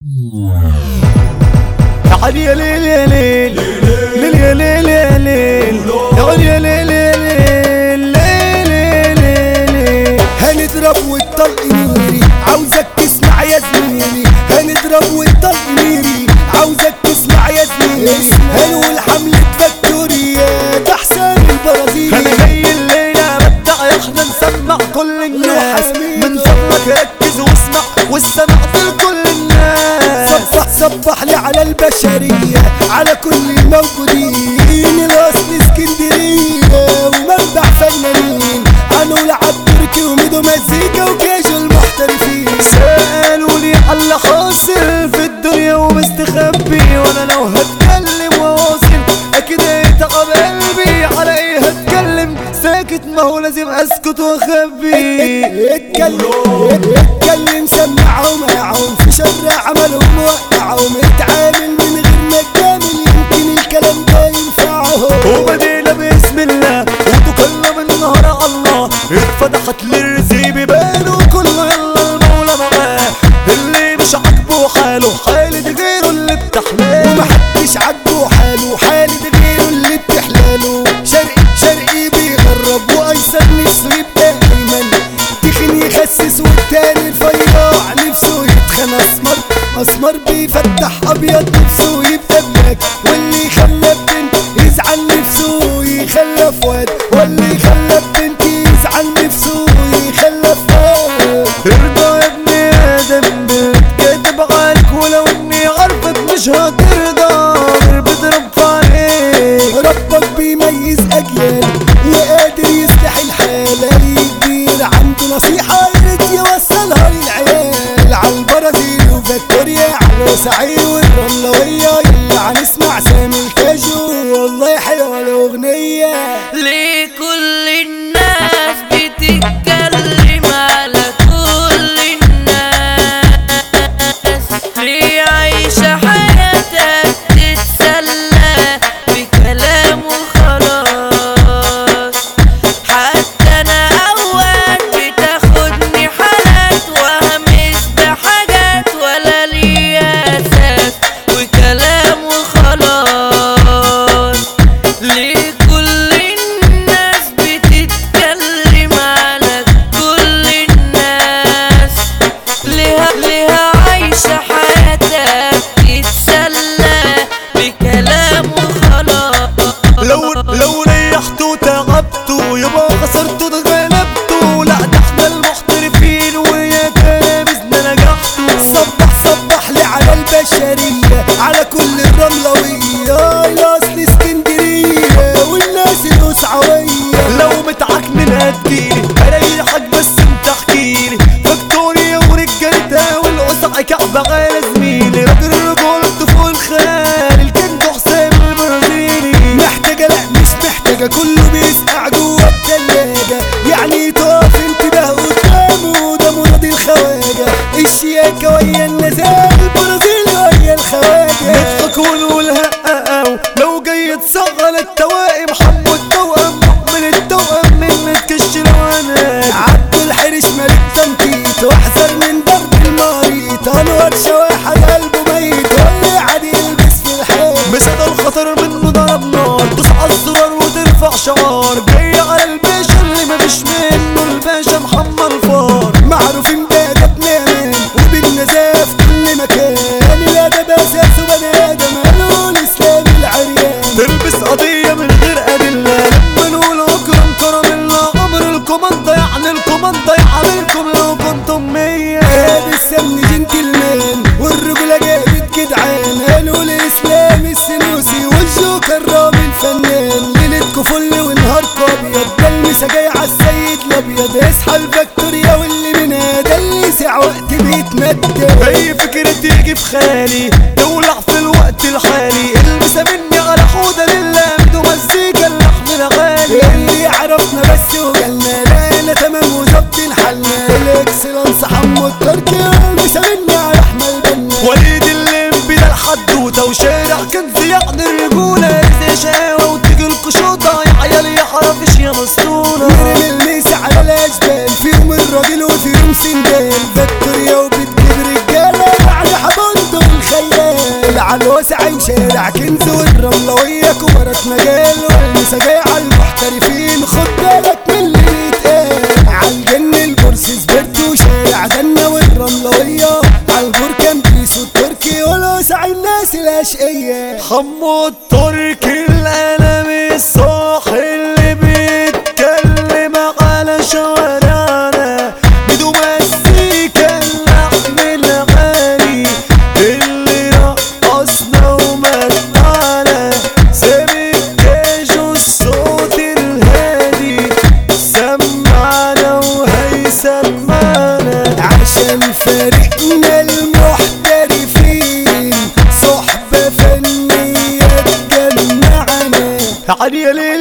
تعال يا ليل يا ليل ليل يا ليل يا ليل تعال يا ليل يا ليل ليل يا ليل هنضرب والطلق نيري عاوزك تسمع يا زميلي هنضرب والطلق نيري عاوزك تسمع يا زميلي هنقول حملة فاكتوريات احسن البرازيلي انا جاي الليلة بدع احنا نسمع كل الناس من فضلك ركز واسمع والسمع في كل الناس صبح صبح لي على البشرية على كل الموجودين الأصل اسكندرية ومنبع فنانين هنقول عالتركي وميدو مزيكا وكاجو المحترفين سألوا لي على اللي حاصل في الدنيا ومستخبي وانا لو هتكلم واواصل اكيد هيتعب قلبي على ايه هتكلم ساكت ما هو لازم اسكت واخبي اتكلم اتكلم سمعهم معهم في شر عملهم وقعهم اتعامل من غير ما تجامل يمكن الكلام ده ينفعهم وبدينا باسم الله وتكلم النهار على الله اتفتحت للرزق بيبان وكله يلا المولى معاه اللي مش عاجبه حاله حالة غيره اللي بتحلاه ومحدش عاجبه حاله حالة غيره اللي بتحلاله شرقي شرقي بيغرب وايسر نفسه يبقى ايمن تخن يخسس والتاني رفيع نفسه يتخن اسمر اسمر بيفتح ابيض نفسه يبقى بلاك واللي خلى بنت يزعل نفسه يخلف واد واللي خلى بنت يزعل نفسه يخلف واد ارضى يا ابن ادم بتكذب عليك ولو اني عارفك مش هترضى غير بضرب عليك ربك بيميز اجيال وقادر يصلح الحالة كبير عنده نصيحة يريد يوصلها للعيال عالبرازيل وفيكتوريا على سعي والرملوية يلا هنسمع سامي الكاجو والله حلوة الاغنية ليه كل الناس بتتكلم على كل الناس ليه عايشة حياتك تتسلى بكلام وخلاص حتى انا اوقات بتاخدني حالات وهمس بحاجات ولا ليا اساس وكلام وخلاص ليه كل الناس بتتكلم على كل الناس ليها ليها عايشة حياتك تتسلى بكلام وخلاص لو لو ريحته وتعبته يبقى خسرته اتغلبته لا ده احنا المحترفين ويا كلامنا نجحته صبح صبح لي على البشرية على كل الرملوية الاصل اسكندرية والناس الاسعوية لو متعكنن هتجيلي اريحك بس انت احكيلي فيكتوريا ورجالتها والقصع كعبة غير زميلي راجل الرجولة فوق الخيال الكنت حسام البرازيلي محتاجة لا مش محتاجة كله بيسقع جوا التلاجة يعني تقف انتباه قدامه ده مراد الخواجة الشياكة ويا النزال البرازيل ويا الخواجة نضحك ونقول هقاو لو جاي تصغر التوائم حمو التوأم مؤمن التوأم من تكش الوانات عبد الحرش ملك تنطيط واحذر من ضرب المريض انور شواحد قلبه ميت واللي عادي يلبس في الحيط مسد الخطر منه ضرب نار دوس على الزرار وترفع شعار جاي على الباشا اللي مفيش منه الباشا محمد الفار معروفين بأدبنا مان وبالنزاهة في كل مكان الأدب أساسه بني آدم قالوا الإسلام العريان تلبس قضية من غير أدلة لما نقول أكرم كرم الله أمر الكوماندا يعني الكوماندا يعاملكم لو كنتم مية هذا السمن جنتلمان والرجولة جابت جدعان قالوا الإسلام السنوسي والجوكر رامي الفنان ليلتكوا فل ونهاركوا أبيض ده المسا جاي عالسيد الأبيض اصحى الفاكتوريا واللي منها ده اللي ساعة وقت بيتندى أي فكرة تيجي في خيالي تولع في الوقت الحالي البسها مني على حودة لله عنده مزيكا اللحن الغالي اللي عرفنا بس وجالنا لقينا تمام وظبطين حالنا الاكسلانس حمو التركي مسامنا على احمد بنا وليد الليمبي ده الحدوتة وشارع كنز يعني الرجولة زي شقاوة وتيجي القشوطة يا عيال يا حرافيش يا مسطونة نرمي الميس على الاشبال فيهم الراجل وفيهم سندال فاكتوريا وبتجيب رجاله بعد حبندق على الواسع شارع كنز والرملوية كبرت مجال والنسا جاي على المحترفين خد بالك من اللي بيتقال عالجن البورس سبرت وشارع دنا والرملوية عالبور كان بيسو التركي والواسع الناس الاشقية حمو التركي القلم الصاح اللي بيتكلم على شوارعنا بدون مزيكا اللحن الغالي اللي رقصنا ومتعنا سامي الكاجو الصوت الهادي سمعنا وهيسمعنا عشان فريقنا المحترفين صحبة فنية تجمعنا عالية ليل